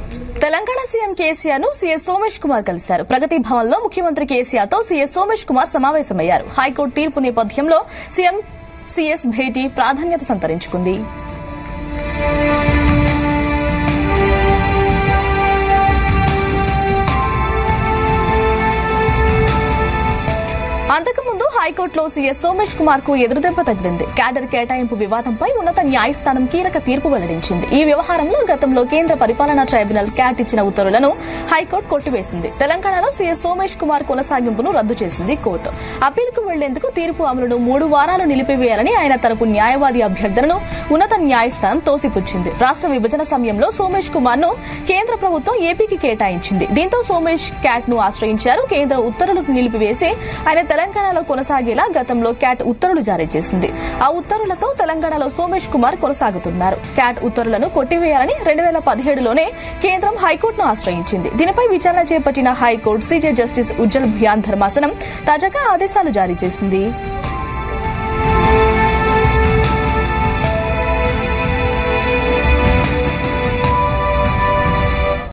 Telangana CM KCR ను CS Somesh Kumar కలిశారు ప్రగతి భవన్ లో ముఖ్యమంత్రి కేసీఆర్ తో సీఎస్ సోమేష్ కుమార్ సమావేశమయ్యారు హైకోర్టు తీర్పు నేపథ్యంలో సీఎం సీఎస్ భేటీ ప్రాధాన్యత సంతరించుకుంది అంతకుముందు హైకోర్టులో సీఎస్ సోమేష్ కుమార్ కు ఎదురుదెబ్బ తగిలింది క్యాడర్ కేటాయింపు వివాదంపై ఉన్నత న్యాయస్థానం కీలక తీర్పు వెల్లడించింది ఈ వ్యవహారంలో గతంలో కేంద్ర పరిపాలనా ట్రైబ్యునల్ క్యాట్ ఇచ్చిన ఉత్తర్వులను హైకోర్టు కొట్టివేసింది తెలంగాణలో సీఎస్ సోమేష్ కుమార్ కొనసాగింపును రద్దు చేసింది కోర్టు అప్పీలుకు వెళ్లేందుకు తీర్పు అమలును మూడు వారాలు నిలిపివేయాలని ఆయన తరపు న్యాయవాది అభ్యర్థనను ఉన్నత న్యాయస్థానం తోసిపుచ్చింది రాష్ట్ర విభజన సమయంలో సోమేష్ కుమార్ ను కేంద్ర ప్రభుత్వం ఏపీకి కేటాయించింది దీంతో సోమేష్ క్యాట్ ను ఆశ్రయించారు కేంద్ర ఉత్తర్వులను నిలిపివేసి ఆయన తెలంగాణలో కొనసాగేలా గతంలో క్యాట్ ఉత్తర్వులు జారీ చేసింది ఆ ఉత్తర్వులతో తెలంగాణలో సోమేష్ కుమార్ కొనసాగుతున్నారు క్యాట్ ఉత్తర్వులను కొట్టివేయాలని రెండు వేల పదిహేడులోనే కేంద్రం హైకోర్టును ఆశ్రయించింది దీనిపై విచారణ చేపట్టిన high court CJ justice Ujjal Bhuyan ధర్మాసనం తాజాగా ఆదేశాలు జారీ చేసింది